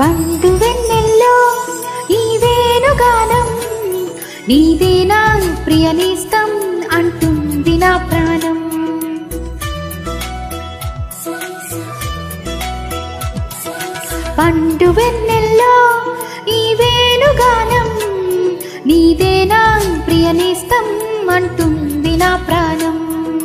పండు వెన్నెల్లో ఈ వేణుగానం నీదే నా ప్రియనిష్టం అంటుంది నా ప్రాణం పండు వెన్నెల్లో ఈ వేణుగానం నీదే నా ప్రియనిష్టం అంటుంది నా ప్రాణం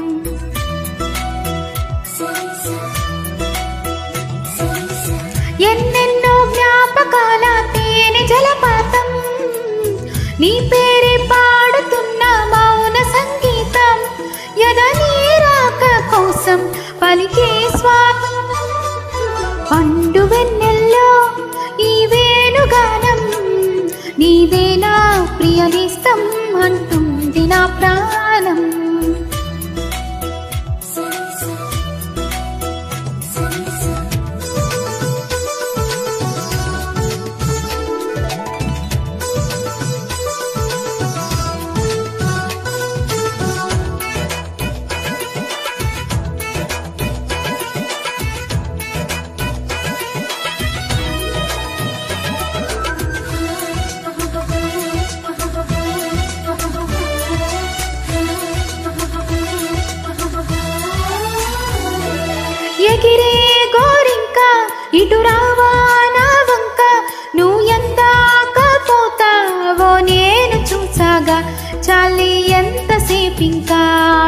ఎన్నెన్నో జ్ఞాపకాల తేనె జలపాతం నీ పేరే పాడుతున్న మౌన సంగీతం యద నీరాక కోసం పలికే స్వాగతం పండు వెన్నెల్లో ఈ వేణుగానం నీదే నా ప్రియనిస్తం అంటుంది నా ప్రాణం ఎగిరే గోరింక ఇటు రావా నా వంక నువ్వు ఎందాక పోతావో నేను చూసాగా చాలి ఎంతసేపింకా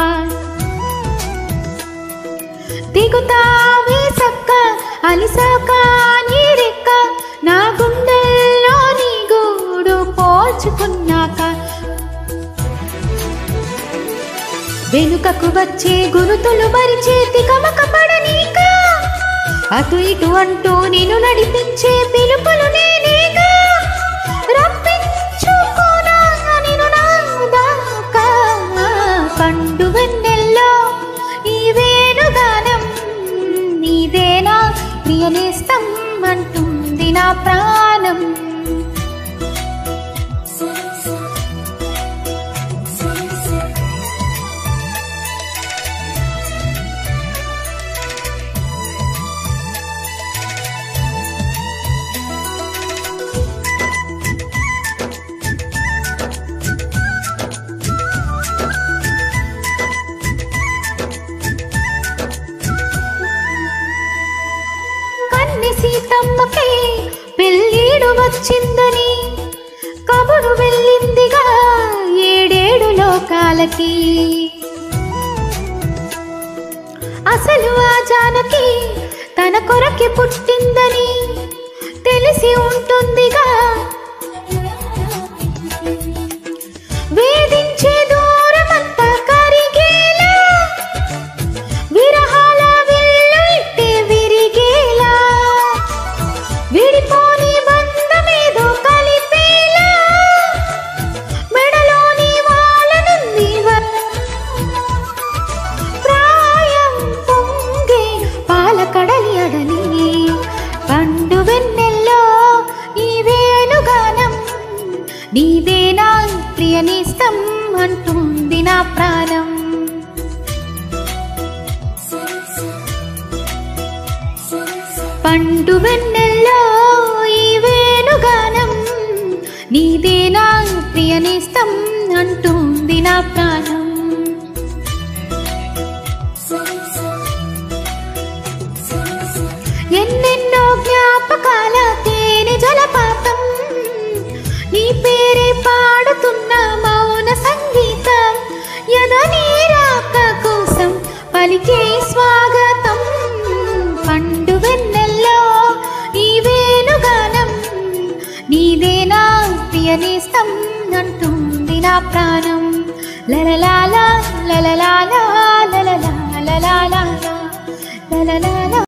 దిగుతావే సక్క అలిసాక నీ రెక్క నా గుండెల్లో నీ గూడు పోల్చుకున్నాక వెనుకకు వచ్చే గురుతులు మరిచే తికమక పడనీక అటు ఇటు అంటూ నిన్ను నడిపించే పిలుపులు నేనేగా రప్పించుకోనా నిన్ను నా దాకా పండు వెన్నెల్లో ఈ వేణుగానం నీదేనా ప్రియనేస్తం అంటుంది నా ప్రాణం కన్నె సీతమ్మకే పెళ్ళీడు వచ్చిందని కబురు వెళ్ళిందిగా ఏడేడు లోకాలకి అసలు ఆ జానకి తన కొరకి పుట్టిందని తెలిసి ఉంటుందిగా వేధించే దూరమంతా కరిగేలా విరహాల విల్లు ఇట్టే విరిగేలా విడిపోని బంధమేదో కలిపేలా మెడలోని వాలనుంది ప్రాయం పొంగే పాలకడలి అడలి పండు వెన్నెల్లో ఈ వేణుగానం నీదే నా ప్రియనిస్తం అంటుంది నా ప్రాణం పండు వెన్నెల్లో ఈ వేణుగానం నీదే నా ప్రియనిస్తం అంటుంది నా ప్రాణం ఎన్నెన్నో జ్ఞాపకాల తేనె జలపాతం నీ పేరే పాడుతున్న మౌన సంగీతం యద నీరాక కోసం పలికే స్వాగతం పండు వెన్నెల్లో ఈ వేణుగానం నీదేనా ప్రియనేస్తం అంటుంది నా ప్రాణం లలలాలా లలలాలా లలలా లలలాలా లలలాలా